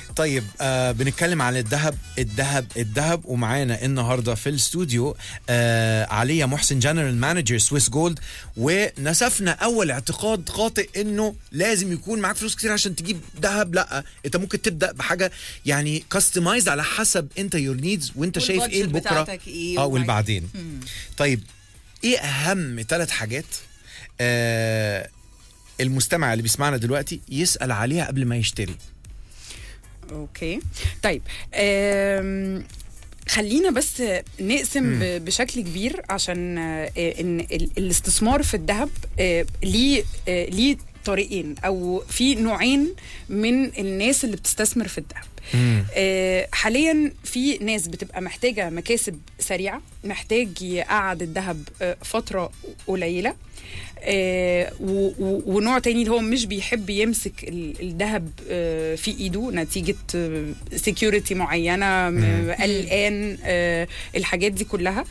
طيب آه بنتكلم عن الذهب الذهب الذهب ومعانا النهارده في الاستوديو آه عليا محسن جنرال مانجر سويس جولد ونسفنا اول اعتقاد خاطئ انه لازم يكون معاك فلوس كتير عشان تجيب ذهب لا انت ممكن تبدا بحاجه يعني كاستمايز على حسب انت يور نيدز وانت شايف ايه والبادجت لبكره بتاعتك إيه اه ومعاك- والبعدين طيب ايه اهم ثلاث حاجات آه المستمع اللي بيسمعنا دلوقتي يسال عليها قبل ما يشتري اوكي طيب أم خلينا بس نقسم ب- بشكل كبير عشان آه، ان ال- الاستثمار في الذهب آه، ليه آه، ليه طريقين او في نوعين من الناس اللي بتستثمر في الذهب آه، حاليا في ناس بتبقى محتاجه مكاسب سريعه محتاج يقعد الذهب آه، فتره قليله آه، و- و- ونوع تاني اللي هو مش بيحب يمسك ال- الذهب آه، في ايده نتيجه سكيورتي معينه م- قلقان آه، الحاجات دي كلها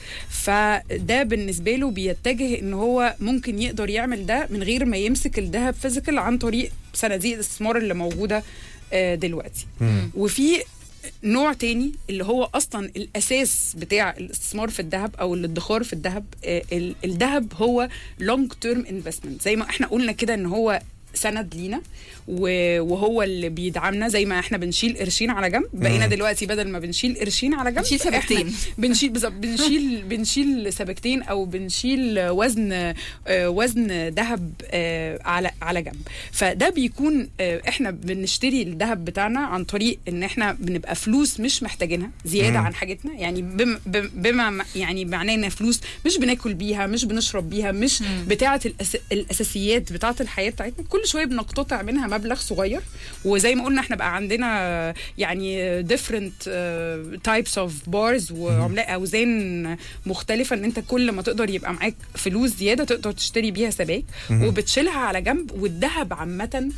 فده بالنسبه له بيتجه ان هو ممكن يقدر يعمل ده من غير ما يمسك الذهب فيزيكال عن طريق صناديق الاستثمار اللي موجوده آه، دلوقتي وفي نوع تاني اللي هو اصلا الاساس بتاع الاستثمار في الذهب او الادخار في الذهب آه، ال- الذهب هو لونج تيرم انفستمنت زي ما احنا قلنا كده ان هو سند لينا و- وهو اللي بيدعمنا زي ما احنا بنشيل قرشين على جنب بقينا دلوقتي بدل ما بنشيل قرشين على جنب بنشيل إحنا سبكتين. بنشيل بالظبط بنشيل بنشيل سبكتين او بنشيل وزن آه، وزن ذهب آه، على على جنب فده بيكون آه، احنا بنشتري الذهب بتاعنا عن طريق ان احنا بنبقى فلوس مش محتاجينها زياده عن حاجتنا يعني بم- بم- بما م- يعني معناه ان فلوس مش بناكل بيها مش بنشرب بيها مش بتاعه الأس الاساسيات بتاعه الحياه بتاعتنا كل شويه بنقتطع منها مبلغ صغير وزي ما قلنا احنا بقى عندنا يعني different uh, types of bars وعملاء اوزان مختلفه ان انت كل ما تقدر يبقى معاك فلوس زياده تقدر تشتري بيها سبائك وبتشيلها على جنب والذهب عامه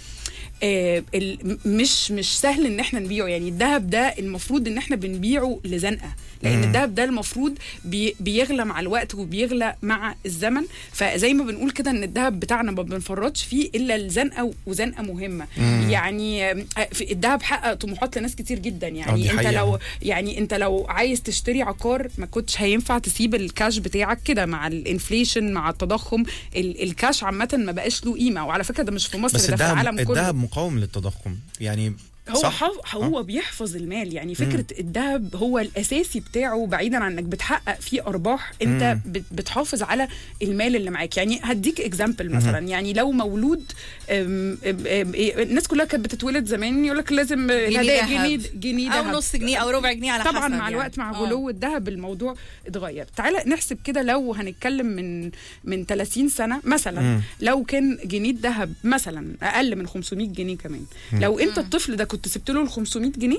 آه، ال- مش مش سهل ان احنا نبيعه يعني الذهب ده المفروض ان احنا بنبيعه لزنقه لان الذهب ده المفروض بي بيغلى مع الوقت وبيغلى مع الزمن فزي ما بنقول كده ان الذهب بتاعنا ما بنفرطش فيه الا الزنقه وزنقه مهمه يعني آه، في- الذهب حقق طموحات لناس كتير جدا آه، يعني دي انت حقيقة. لو يعني انت لو عايز تشتري عقار ما كنتش هينفع تسيب الكاش بتاعك كده مع الانفليشن مع التضخم ال- الكاش عامه ما بقاش له قيمه وعلى فكره ده مش في مصر بس ده في الذهب العالم كله الذهب مقاوم للتضخم يعني هو صح حف... هو بيحفظ المال يعني فكره الذهب هو الاساسي بتاعه بعيدا عن انك بتحقق فيه ارباح انت بت- بتحافظ على المال اللي معاك يعني هديك اكزامبل مثلا يعني لو مولود أم... أم... أم... إيه، الناس كلها كانت بتتولد زمان يقول لك لازم هدايا دهب. جنيه جنيه او دهب. نص جنيه او ربع جنيه على طبعا حسب مع يعني. الوقت مع آه. غلو الذهب الموضوع اتغير تعالى نحسب كده لو هنتكلم من من 30 سنه مثلا لو كان جنيه الذهب مثلا اقل من 500 جنيه كمان لو انت الطفل ده كنت سبت له ال 500 جنيه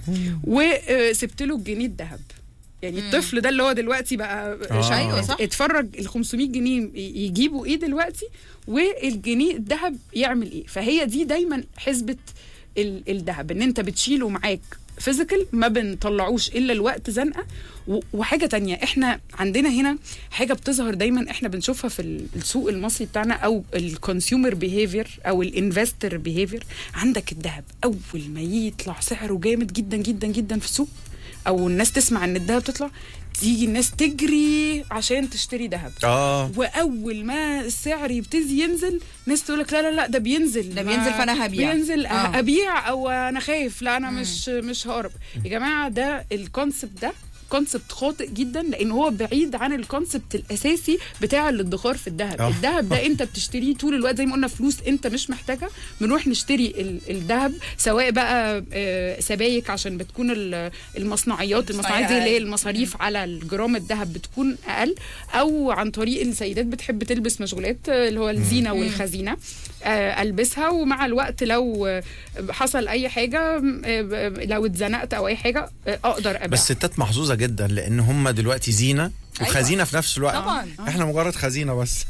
وسبت له الجنيه الذهب يعني الطفل ده اللي هو دلوقتي بقى آه. أيوة صح. اتفرج ال 500 جنيه ي- يجيبوا ايه دلوقتي والجنيه الذهب يعمل ايه فهي دي دايما حسبه ال- الذهب ان انت بتشيله معاك فيزيكال ما بنطلعوش الا الوقت زنقه و- وحاجه تانية احنا عندنا هنا حاجه بتظهر دايما احنا بنشوفها في ال- السوق المصري بتاعنا او الكونسيومر بيهيفير او الانفستر بيهيفير عندك الذهب اول ما يطلع سعره جامد جدا جدا جدا في السوق او الناس تسمع ان الذهب تطلع تيجي الناس تجري عشان تشتري ذهب اه واول ما السعر يبتدي ينزل ناس تقول لك لا لا لا ده بينزل ده ما- بينزل فأنا هبيع. بينزل آه. آه. ابيع او انا خايف لا انا مش مش هقرب يا جماعه ده الكونسبت ده كونسبت خاطئ جدا لان هو بعيد عن الكونسبت الاساسي بتاع الادخار في الذهب آه. الذهب ده انت بتشتريه طول الوقت زي ما قلنا فلوس انت مش محتاجها بنروح نشتري ال- الذهب سواء بقى آه، سبايك عشان بتكون ال- المصنعيات المصنعيات دي اللي هي أقل. المصاريف على الجرام الذهب بتكون اقل او عن طريق السيدات بتحب تلبس مشغولات آه، اللي هو الزينه والخزينه آه، البسها ومع الوقت لو آه، حصل اي حاجه آه، لو اتزنقت او اي حاجه آه، اقدر ابيع بس الستات محظوظه جدا لان هم دلوقتي زينه وخزينه في نفس الوقت طبعاً. احنا مجرد خزينه بس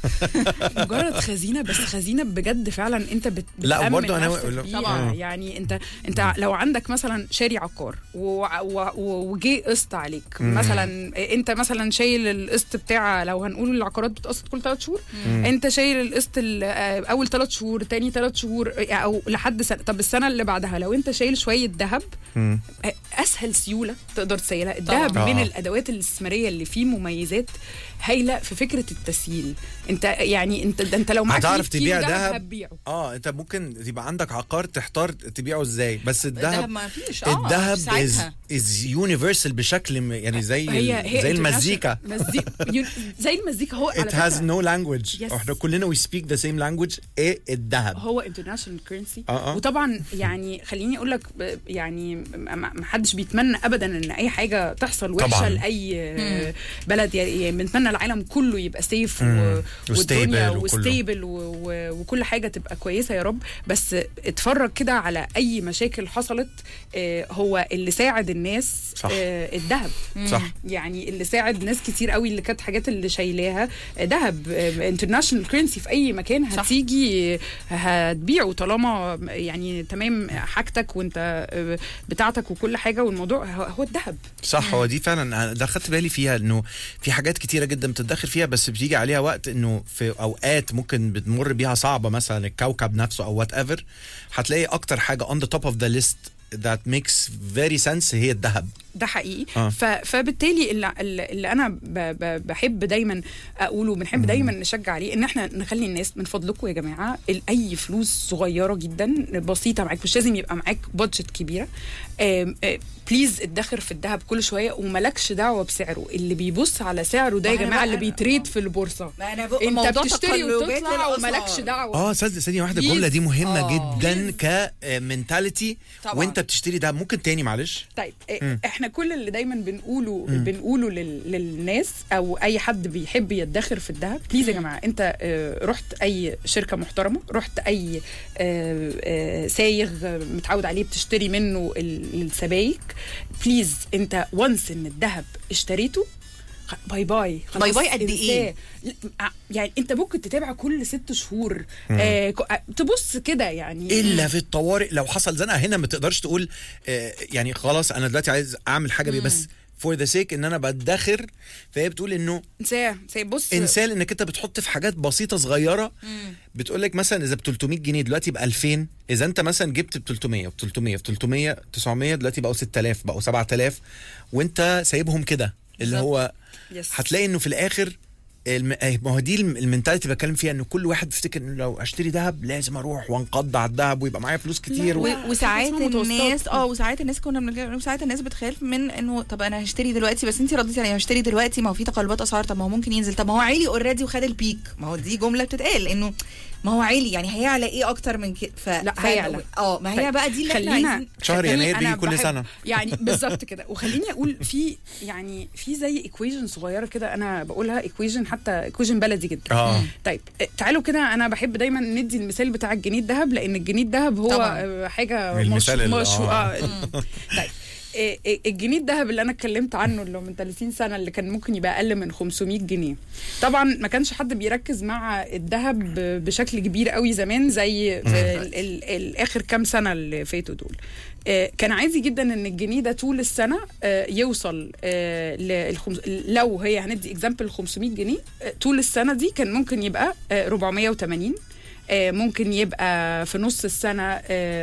مجرد خزينه بس خزينه بجد فعلا انت بت لا، بتأمن وبرضه أنا- نفسك بيها. طبعاً. يعني انت انت لو عندك مثلا شاري عقار و- و- و- وجي قسط عليك مثلا انت مثلا شايل القسط بتاع لو هنقول العقارات بتقسط كل ثلاث شهور انت شايل القسط ال- آه، اول ثلاث شهور تاني ثلاث شهور آه، او لحد سنه طب السنه اللي بعدها لو انت شايل شويه ذهب مم. اسهل سيوله تقدر تسيلها الذهب طبعاً. من آه. الادوات الاستثماريه اللي فيه مميزات هايله في فكره التسييل انت يعني انت ده انت لو معاك هتعرف 100 كيلو تبيع دهب دهب هتبيعه اه انت ممكن يبقى عندك عقار تحتار تبيعه ازاي بس الذهب الذهب ما فيش اه الذهب از ساعتها. از يونيفرسال بشكل م- يعني زي هي هي زي international- المزيكا مزي... يو- زي المزيكا هو على it has فكرة no language Yes. احنا كلنا we speak the same language ايه الذهب هو انترناشونال كرنسي آه، آه. وطبعا يعني خليني اقول لك ب- يعني ما ما حدش بيتمنى ابدا ان اي حاجه تحصل وحشه طبعاً. لاي آه، بلد يعني بنتمنى العالم كله يبقى سيف مم. والدنيا وstable وكله. وستيبل وكل حاجه تبقى كويسه يا رب بس اتفرج كده على اي مشاكل حصلت آه، هو اللي ساعد الناس صح. آه، الذهب صح يعني اللي ساعد ناس كتير قوي اللي كانت حاجات اللي شايلاها ذهب انترناشونال كرنسي في اي مكان صح. هتيجي هتبيعه طالما يعني تمام حاجتك وانت آه، بتاعتك وكل حاجه والموضوع هو هو الذهب صح هو دي فعلا أنا ده خدت بالي فيها انه في حاجات كتيره جدا بتتدخل فيها بس بتيجي عليها وقت انه في اوقات ممكن بتمر بيها صعبه مثلا الكوكب نفسه او وات ايفر هتلاقي اكتر حاجه on the top of the list that makes very sense هي الذهب ده حقيقي آه. ف... فبالتالي اللي, اللي انا ب... ب... بحب دايما اقوله وبنحب دايما نشجع عليه ان احنا نخلي الناس من فضلكم يا جماعه ال- اي فلوس صغيره جدا بسيطه معاك مش لازم يبقى معاك بادجت كبيره آم، آه، بليز ادخر في الذهب كل شويه وملكش دعوه بسعره اللي بيبص على سعره ده يا ما أنا جماعه بقى- اللي بيتريد آه. في البورصه ما انا بقى انت موضوع بتشتري تقلبات وتطلع الأسعار. وملكش دعوه اه صدق ثانيه واحده الجمله دي مهمه آه. جدا كمنتاليتي طبعاً. وانت بتشتري ده ممكن تاني معلش طيب إيه، احنا كل اللي دايما بنقوله بنقوله لل... للناس او اي حد بيحب يدخر في الذهب بليز يا جماعه انت آه، رحت اي شركه محترمه رحت اي آه، آه، سايغ آه، متعود عليه بتشتري منه ال- السبايك بليز انت وانس ان الذهب اشتريته خ- باي باي خلاص باي باي قد إيه؟ انساه. لا، ع- يعني انت ممكن تتابع كل ست شهور آه ك- آه، تبص كده يعني الا في الطوارئ لو حصل زنقه هنا ما تقدرش تقول آه يعني خلاص انا دلوقتي عايز اعمل حاجه بيه بس فور ذا سيك ان انا بدخر فهي بتقول انه انساه انساه بص انسان انك انت بتحط في حاجات بسيطه صغيره بتقول لك مثلا اذا ب 300 جنيه دلوقتي ب 2000 اذا انت مثلا جبت ب 300 ب 300 ب 300 900 دلوقتي بقوا 6000 بقوا 7000 وانت سايبهم كده اللي بالظبط. هو يس. هتلاقي انه في الاخر الم... آه، ما هو دي الم- المنتاليتي اللي بتكلم فيها انه كل واحد بيفتكر انه لو اشتري ذهب لازم اروح وانقض على الذهب ويبقى معايا فلوس كتير و... لا. و- وساعات اسمها متوسطات. الناس اه وساعات الناس كنا بنتكلم وساعات الناس بتخاف من انه طب انا هشتري دلوقتي بس انت رديتي عليا هشتري دلوقتي ما هو في تقلبات اسعار طب ما هو ممكن ينزل طب ما هو عالي اوريدي وخد البيك ما هو دي جمله بتتقال انه ما هو عالي يعني هيعلى ايه اكتر من كده ف... لا، ف- هيعلى. اه ما هي طيب، بقى دي اللي احنا خلينا- عايزين شهر خليني يناير أنا بيجي كل بحب- سنة. يعني بالظبط كده وخليني اقول في يعني في زي ايكويجن صغيره كده انا بقولها ايكويجن حتى ايكويجن بلدي جدا اه طيب آه، تعالوا كده انا بحب دايما ندي المثال بتاع الجنيه الذهب لان الجنيه الذهب هو طبعاً. آه، حاجه المثال اللي- مش آه. آه. طيب آه، آه، الجنيه الذهب اللي انا اتكلمت عنه اللي هو من 30 سنه اللي كان ممكن يبقى اقل من 500 جنيه طبعا ما كانش حد بيركز مع الذهب ب- بشكل كبير قوي زمان زي في ال- ال- الاخر كام سنه اللي فاتوا دول آه، كان عادي جدا ان الجنيه ده طول السنه آه، يوصل آه، للخمس... لو هي هندي اكزامبل 500 جنيه آه، طول السنه دي كان ممكن يبقى آه، 480 آه، ممكن يبقى في نص السنه آه،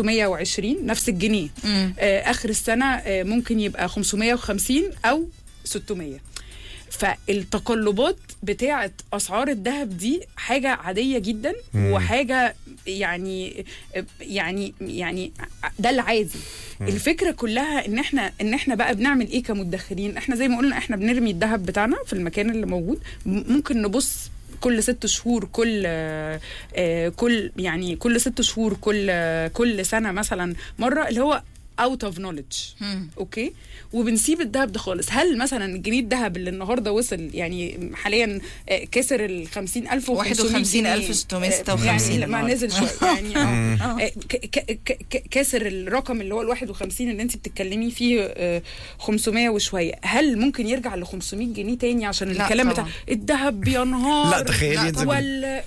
520 نفس الجنيه مم. آه، اخر السنه آه، ممكن يبقى 550 او 600 فالتقلبات بتاعه اسعار الذهب دي حاجه عاديه جدا مم. وحاجه يعني يعني يعني ده العادي الفكره كلها ان احنا ان احنا بقى بنعمل ايه كمدخرين احنا زي ما قلنا احنا بنرمي الذهب بتاعنا في المكان اللي موجود م- ممكن نبص كل ست شهور كل آه، آه، كل يعني كل ست شهور كل آه، كل سنه مثلا مره اللي هو اوت اوف نوليدج مم. اوكي وبنسيب الذهب ده خالص هل مثلا الجنيه الذهب اللي النهارده وصل يعني حاليا آه، كسر ال 50000 و 51,656 يعني ما النهاردة. نزل شويه يعني آه. آه، ك- ك- ك- ك- كسر الرقم اللي هو ال 51 اللي انت بتتكلمي فيه آه، 500 وشويه هل ممكن يرجع ل 500 جنيه تاني عشان لا الكلام طبعاً. بتاع الذهب بينهار لا تخيلي لا ينزل ولا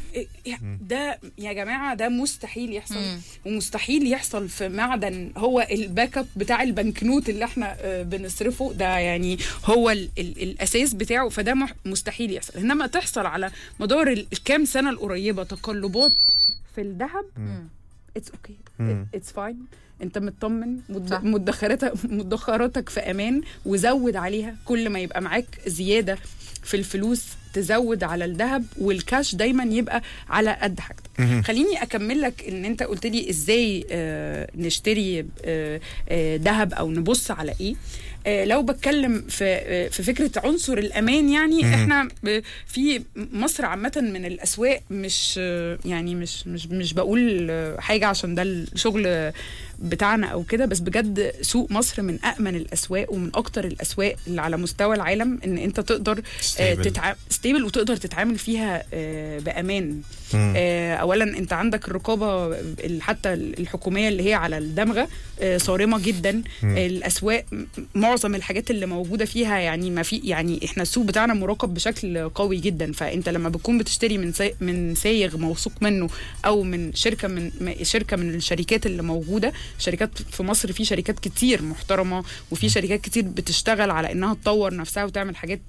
ده يا جماعه ده مستحيل يحصل مم. ومستحيل يحصل في معدن هو الباك اب بتاع البنكنوت اللي احنا آه، بنصرفه ده يعني هو ال ال الاساس بتاعه فده مح- مستحيل يحصل انما تحصل على مدار ال- الكام سنه القريبه تقلبات في الذهب اتس اوكي اتس فاين انت مطمن مد- صح. مدخراتك مدخراتك في امان وزود عليها كل ما يبقى معاك زياده في الفلوس تزود على الذهب والكاش دايما يبقى على قد حاجتك خليني اكمل لك ان انت قلت لي ازاي آه نشتري آه آه ذهب او نبص على ايه آه لو بتكلم في آه في فكره عنصر الامان يعني مم. احنا ب- في مصر عامه من الاسواق مش آه يعني مش مش مش بقول آه، حاجه عشان ده الشغل بتاعنا او كده بس بجد سوق مصر من امن الاسواق ومن اكتر الاسواق اللي على مستوى العالم ان انت تقدر آه، Stable. تتع... ستيبل وتقدر تتعامل فيها آه، بامان مم. آه، اولا انت عندك الرقابه ال- حتى الحكوميه اللي هي على الدمغه آه، صارمه جدا الاسواق م- معظم الحاجات اللي موجوده فيها يعني ما في يعني احنا السوق بتاعنا مراقب بشكل قوي جدا فانت لما بتكون بتشتري من سا- من سايغ موثوق منه او من شركه من م- شركه من الشركات اللي موجوده شركات في مصر في شركات كتير محترمه وفي شركات كتير بتشتغل على انها تطور نفسها وتعمل حاجات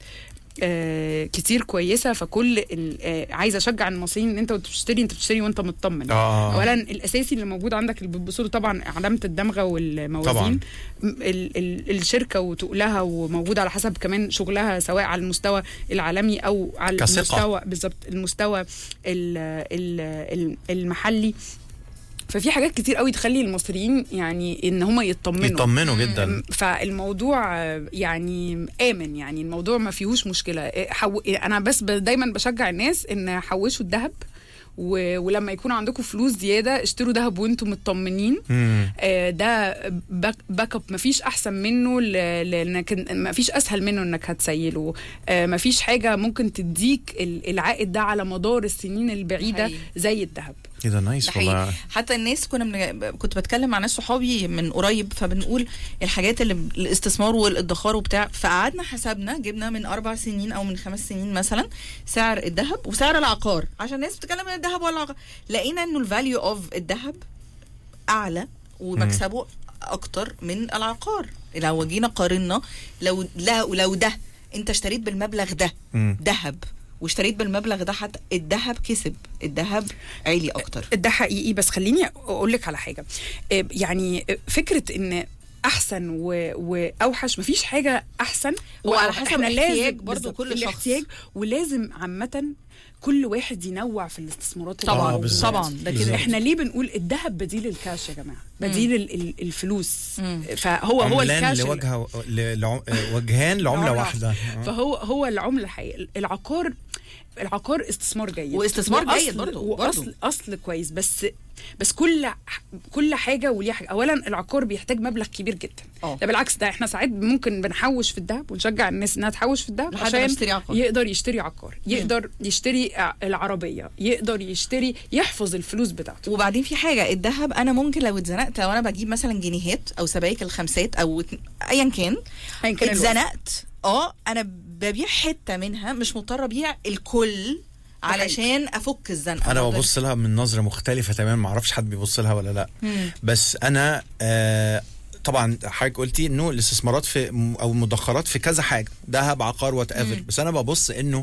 آه كتير كويسه فكل ال- آه عايزه اشجع المصريين ان انت وانت بتشتري انت بتشتري وانت مطمن اه اولا الاساسي اللي موجود عندك اللي بتبص له طبعا علامه الدمغه والموازين طبعاً. م- ال ال الشركه وتقلها وموجود على حسب كمان شغلها سواء على المستوى العالمي او على كثقة. المستوى بالظبط المستوى ال ال ال المحلي ففي حاجات كتير قوي تخلي المصريين يعني ان هم يطمنوا يطمنوا جدا فالموضوع آه، يعني امن يعني الموضوع ما فيهوش مشكله إيه، حو... إيه، انا بس ب... دايما بشجع الناس ان حوشوا الذهب و... ولما يكون عندكم فلوس زياده اشتروا ذهب وانتم مطمنين مم. آه، ده باك, باك اب مفيش احسن منه ل- لانك مفيش اسهل منه انك هتسيله آه، مفيش حاجه ممكن تديك ال- العائد ده على مدار السنين البعيده حقيقي. زي الذهب ايه ده ده نايس حقيقي. والله حتى الناس كنا من... كنت بتكلم مع ناس صحابي من قريب فبنقول الحاجات اللي الاستثمار والادخار وبتاع فقعدنا حسبنا جبنا من اربع سنين او من خمس سنين مثلا سعر الذهب وسعر العقار عشان الناس بتتكلم عن الذهب ولا العقار لقينا انه الفاليو اوف الذهب اعلى ومكسبه اكتر من العقار لو جينا قارنا لو لو, لو ده انت اشتريت بالمبلغ ده مم. ذهب واشتريت بالمبلغ ده حتى الذهب كسب الذهب عالي اكتر ده حقيقي بس خليني اقول لك على حاجه آه، يعني آه، فكره ان احسن و... واوحش مفيش حاجه احسن هو على وأوحش. حسب إحنا احتياج لازم- برضو بالظبط، كل شخص. الاحتياج ولازم عامه كل واحد ينوع في الاستثمارات اللي طبعا آه، موجودة. بالظبط. طبعا ده بالظبط. كده احنا ليه بنقول الذهب بديل الكاش يا جماعه بديل ال- ال- الفلوس مم. فهو هو عملان الكاش لوجهه ل- لعم- وجهان لعمله لعملة واحده فهو هو العمله الحقيقيه العقار العقار استثمار جيد واستثمار وأصل- جيد برضو- واصل برضو. اصل كويس بس بس كل كل حاجه وليها حاجه اولا العقار بيحتاج مبلغ كبير جدا اه. ده بالعكس ده احنا ساعات ممكن بنحوش في الذهب ونشجع الناس انها تحوش في الذهب لحد ما عشان يشتري عقار. يقدر يشتري عقار يقدر يشتري ع- العربيه يقدر يشتري يحفظ الفلوس بتاعته وبعدين في حاجه الذهب انا ممكن لو اتزنقت لو انا بجيب مثلا جنيهات او سبائك الخمسات او ات- ايا كان أيا كان الوقت. اتزنقت اه انا ببيع حته منها مش مضطره ابيع الكل علشان افك الزنقه انا ما ببص لها من نظره مختلفه تماما ما اعرفش حد بيبص لها ولا لا مم. بس انا آه طبعا حضرتك قلتي انه الاستثمارات في او المدخرات في كذا حاجه ذهب عقار وات ايفر بس انا ببص انه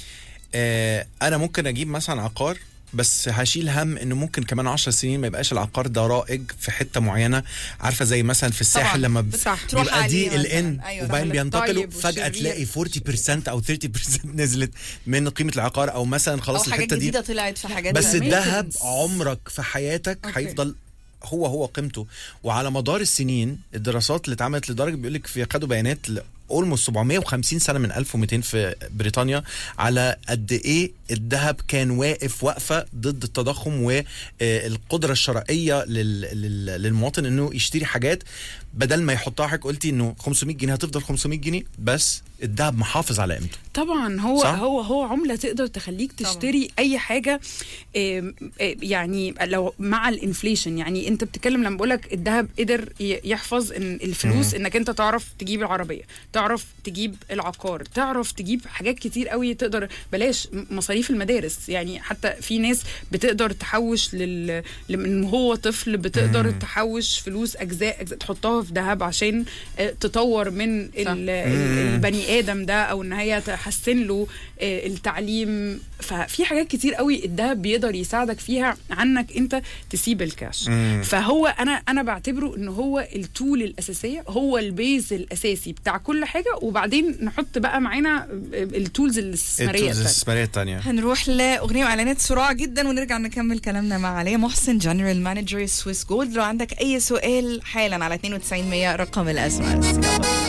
آه انا ممكن اجيب مثلا عقار بس هشيل هم انه ممكن كمان 10 سنين ما يبقاش العقار ده رائج في حته معينه عارفه زي مثلا في الساحل طبعاً. لما ب- صح. تروح بيبقى دي عليه الان مثلاً. أيوة. وبعدين صح. بينتقلوا الطيب فجاه والشرير. تلاقي 40% او 30% نزلت من قيمه العقار او مثلا او خلاص حاجات الحته دي جديده طلعت في حاجات بس زمان. الذهب عمرك في حياتك أوكي. هيفضل هو هو قيمته وعلى مدار السنين الدراسات اللي اتعملت لدرجه بيقول لك في خدوا بيانات ل اولموست 750 سنه من 1200 في بريطانيا على قد ايه الذهب كان واقف وقفه ضد التضخم والقدره الشرائيه لل- لل- للمواطن انه يشتري حاجات بدل ما يحطها حضرتك قلتي انه 500 جنيه هتفضل 500 جنيه بس الذهب محافظ على قيمته طبعا هو صح؟ هو هو عمله تقدر تخليك تشتري اي حاجه آم، آم، يعني لو مع الانفليشن يعني انت بتتكلم لما بقولك الذهب قدر ي- يحفظ ان الفلوس انك انت تعرف تجيب العربيه تعرف تجيب العقار تعرف تجيب حاجات كتير قوي تقدر بلاش م- مصاريف المدارس يعني حتى في ناس بتقدر تحوش لل من هو طفل بتقدر تحوش فلوس اجزاء, أجزاء تحطها في ذهب عشان آه، تطور من ال- ال- البني ادم ده او ان هي تحسن له آه، التعليم ففي حاجات كتير قوي الذهب بيقدر يساعدك فيها عنك انت تسيب الكاش فهو انا انا بعتبره ان هو التول الاساسيه هو البيز الاساسي بتاع كل حاجه وبعدين نحط بقى معانا التولز الاستثماريه التولز التانية. الاستثماريه الثانيه هنروح لاغنيه واعلانات سرعه جدا ونرجع نكمل كلامنا مع عليا محسن جنرال مانجر سويس جولد لو عندك اي سؤال حالا على 92 100 رقم الاس ام اس